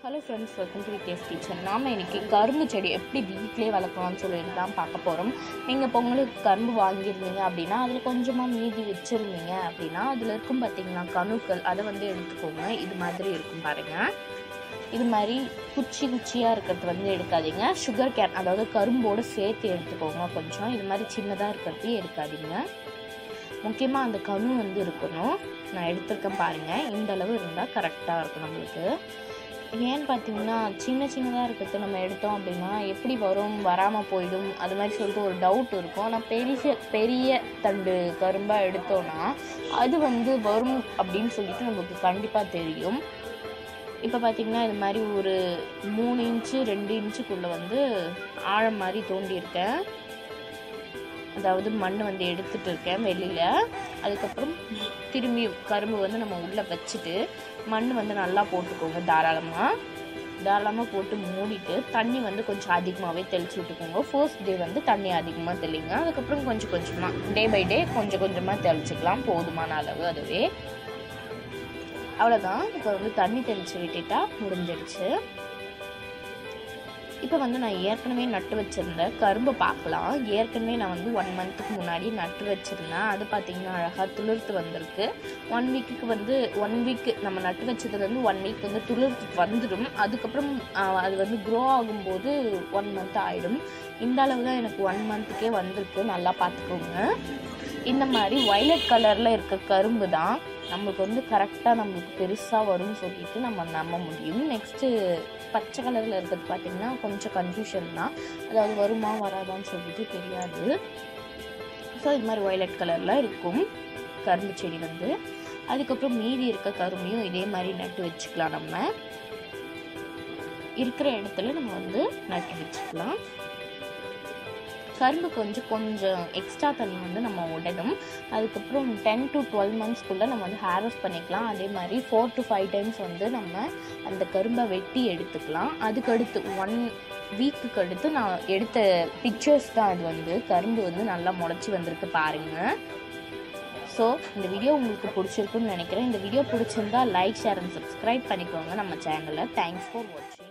hello friends welcome to Taste Kitchen நாம் இன்றைக்கி கரும்பு செடி எப்படி வீட்டிலே வளர்க்கலாம்னு சொல்லிட்டு தான் பார்க்க போகிறோம் நீங்கள் இப்போ உங்களுக்கு கரும்பு வாங்கியிருந்தீங்க அப்படின்னா அதில் கொஞ்சமாக மீதி வச்சுருந்தீங்க அப்படின்னா அதில் இருக்கும் பார்த்தீங்கன்னா கணுக்கள் அதை வந்து எடுத்துக்கோங்க இது மாதிரி இருக்கும் பாருங்கள் இது மாதிரி குச்சி குச்சியாக இருக்கிறது வந்து எடுக்காதீங்க சுகர் கேன் அதாவது கரும்போடு சேர்த்து எடுத்துக்கோங்க கொஞ்சம் இது மாதிரி சின்னதாக இருக்கிறதையும் எடுக்காதீங்க முக்கியமாக அந்த கணு வந்து இருக்கணும் நான் எடுத்திருக்கேன் பாருங்கள் இந்த அளவு இருந்தால் கரெக்டாக இருக்கும் நம்மளுக்கு ஏன்னு பார்த்தீங்கன்னா சின்ன சின்னதாக இருக்கிறது நம்ம எடுத்தோம் அப்படின்னா எப்படி வரும் வராமல் போயிடும் அது மாதிரி சொல்லிட்டு ஒரு டவுட் இருக்கும் ஆனால் பெரிய பெரிய தண்டு கரும்பாக எடுத்தோன்னா அது வந்து வரும் அப்படின்னு சொல்லிட்டு நமக்கு கண்டிப்பாக தெரியும் இப்போ பார்த்தீங்கன்னா இது மாதிரி ஒரு மூணு இன்ச்சு ரெண்டு இன்ச்சுக்குள்ளே வந்து ஆழம் மாதிரி தோண்டியிருக்கேன் அதாவது மண் வந்து எடுத்துட்டு இருக்கேன் வெளியில் அதுக்கப்புறம் திரும்பி கரும்பு வந்து நம்ம உள்ளே வச்சுட்டு மண் வந்து நல்லா போட்டுக்கோங்க தாராளமாக தாராளமாக போட்டு மூடிட்டு தண்ணி வந்து கொஞ்சம் அதிகமாகவே தெளிச்சு விட்டுக்கோங்க ஃபர்ஸ்ட் டே வந்து தண்ணி அதிகமாக தெளிங்க அதுக்கப்புறம் கொஞ்சம் கொஞ்சமாக டே பை டே கொஞ்சம் கொஞ்சமாக தெளிச்சுக்கலாம் போதுமான அளவு அதுவே அவ்வளோதான் இப்போ வந்து தண்ணி தெளித்து விட்டுட்டா முடிஞ்சிடுச்சு இப்போ வந்து நான் ஏற்கனவே நட்டு வச்சுருந்த கரும்பு பார்க்கலாம் ஏற்கனவே நான் வந்து ஒன் மந்த்துக்கு முன்னாடி நட்டு வச்சுருந்தேன் அது பார்த்திங்கன்னா அழகாக துளிர்த்து வந்திருக்கு ஒன் வீக்குக்கு வந்து ஒன் வீக் நம்ம நட்டு வச்சதுலேருந்து ஒன் வீக் வந்து துளிர்த்து வந்துடும் அதுக்கப்புறம் ஆஹ், அது வந்து க்ரோ ஆகும்போது ஒன் மந்த் ஆகிடும் இந்த அளவு தான் எனக்கு ஒன் மந்த்துக்கே வந்திருக்கு நல்லா பார்த்துக்கோங்க இந்த மாதிரி வயலட் கலரில் இருக்க கரும்பு தான் நம்மளுக்கு வந்து கரெக்டாக நம்மளுக்கு பெருசாக வரும்னு சொல்லிட்டு நம்ம நம்ப முடியும் நெக்ஸ்ட்டு பச்சை கலரில் இருக்கிறது பார்த்திங்கன்னா கொஞ்சம் கன்ஃபியூஷன் தான் அதாவது வருமா வராதான்னு சொல்லிட்டு தெரியாது ஸோ இது மாதிரி வயலட் கலரில் இருக்கும் கரும்பு செடி வந்து அதுக்கப்புறம் மீதி இருக்க கரும்பையும் இதே மாதிரி நட்டு வச்சுக்கலாம் நம்ம இருக்கிற இடத்துல நம்ம வந்து நட்டு வச்சுக்கலாம் கரும்பு கொஞ்சம் கொஞ்சம் எக்ஸ்ட்ரா தண்ணி வந்து நம்ம விடணும் அதுக்கப்புறம் டென் டு டுவெல் மந்த்ஸ்க்குள்ளே நம்ம வந்து ஹேர்வெஸ்ட் பண்ணிக்கலாம் அதே மாதிரி ஃபோர் டு ஃபைவ் டைம்ஸ் வந்து நம்ம அந்த கரும்பை வெட்டி எடுத்துக்கலாம் அதுக்கடுத்து ஒன் வீக்குக்கு அடுத்து நான் எடுத்த பிக்சர்ஸ் தான் அது வந்து கரும்பு வந்து நல்லா முளைச்சி வந்திருக்கு பாருங்கள் ஸோ இந்த வீடியோ உங்களுக்கு பிடிச்சிருக்குன்னு நினைக்கிறேன் இந்த வீடியோ பிடிச்சிருந்தா லைக் ஷேர் அண்ட் சப்ஸ்கிரைப் பண்ணிக்கோங்க நம்ம சேனலை தேங்க்ஸ் ஃபார் வாட்சிங்